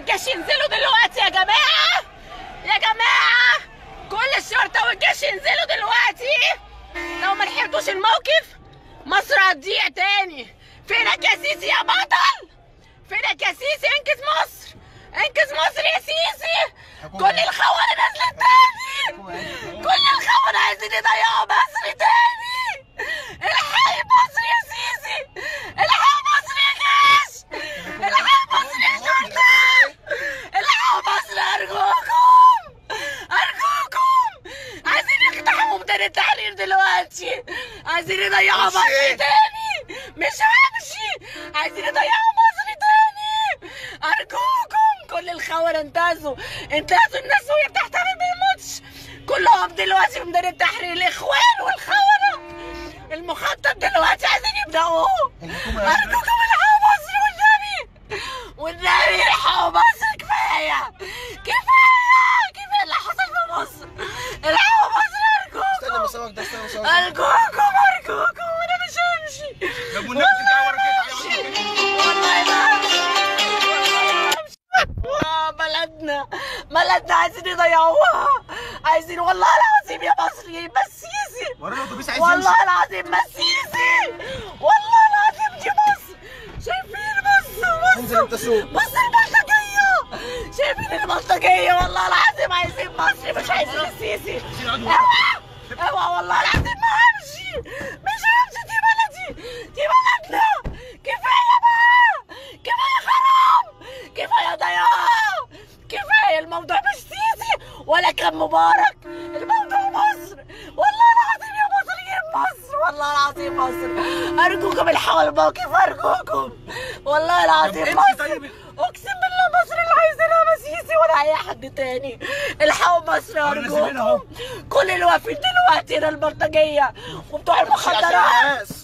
والجيش ينزلوا دلوقتي يا جماعه يا جماعه كل الشرطه والجيش ينزلوا دلوقتي لو ما لحقتوش الموقف مصر هتضيع تاني فينك يا سيسي يا بطل فينك يا سيسي انقذ مصر انقذ مصر يا سيسي كل الخونه نزلت تاني كل الخونه عايزين يضيعوا مصر تاني الحقي مصر يا سيسي الحقوا مصر يا جيش الحقوا مصر يا شرطه الحقوا مصر ارجوكم ارجوكم عايزين يقتحموا ميدان التحرير دلوقتي عايزين يضيعوا مصر امشي. تاني مش همشي عايزين يضيعوا مصر تاني ارجوكم كل الخونة انتهزوا انتهزوا الناس وهي بتحتفل بالماتش كلهم دلوقتي في ميدان التحرير الاخوان والخونة المخطط دلوقتي عايزين يبدأوه الحكومة ارجوكم الحقوا مصر والنبي والنبي الحقوا مصر كفايه كفايه كفايه اللي حصل في مصر الحقوا مصر استنى ارجوكم مسواك ده استنى مسواك ارجوكم ارجوكم انا مش همشي يا ابو النبي ترجع ورا كده تعالى والله ما همشي والله ما همشي آه، بلدنا بلدنا عايزين يضيعوها عايزين والله العظيم يا مصريين بس سيسي ورا الاتوبيس عايز يمشي والله العظيم ما سيسي والله العظيم دي مصر شايفين بصوا انزل انت بصوا سوق بصوا البلطجية شايفين البلطجية والله العظيم عايزين مصر مش عايزين السيسي اوعى اوعى والله العظيم ما همشي مش همشي دي بلدي دي بلدنا كفاية بقى كفاية خراب كفاية ضياع كفاية الموضوع مش سيسي ولا كان مبارك الموضوع مصر والله العظيم يا مصريين مصر والله العظيم مصر أرجوكم الحقوا الموقف أرجوكم والله العظيم طب انت مصر طيب- أقسم بالله مصر اللي عايزينها ما سيسي ولا أي حد تاني الحقوا مصر نازلين اهو. أرجوكم كل اللي واقفين دلوقتي هنا البلطجية وبتوع عشان المخدرات الناس